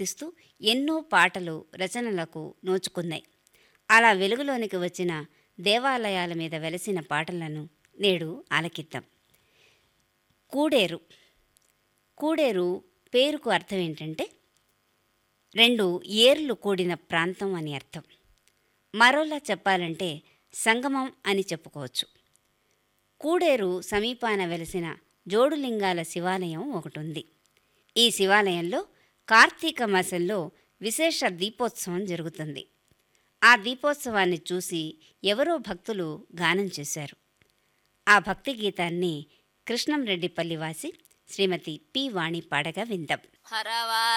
కీర్తిస్తూ ఎన్నో పాటలు రచనలకు నోచుకున్నాయి అలా వెలుగులోనికి వచ్చిన దేవాలయాల మీద వెలసిన పాటలను నేడు ఆలకిద్దాం కూడేరు కూడేరు పేరుకు అర్థం ఏంటంటే రెండు ఏర్లు కూడిన ప్రాంతం అని అర్థం మరోలా చెప్పాలంటే సంగమం అని చెప్పుకోవచ్చు కూడేరు సమీపాన వెలసిన జోడులింగాల శివాలయం ఒకటి ఉంది ఈ శివాలయంలో కార్తీక మాసంలో విశేష దీపోత్సవం జరుగుతుంది ఆ దీపోత్సవాన్ని చూసి ఎవరో భక్తులు గానం చేశారు ఆ భక్తి గీతాన్ని కృష్ణంరెడ్డిపల్లి వాసి శ్రీమతి పి వాణి పాడగా విందాం హరవా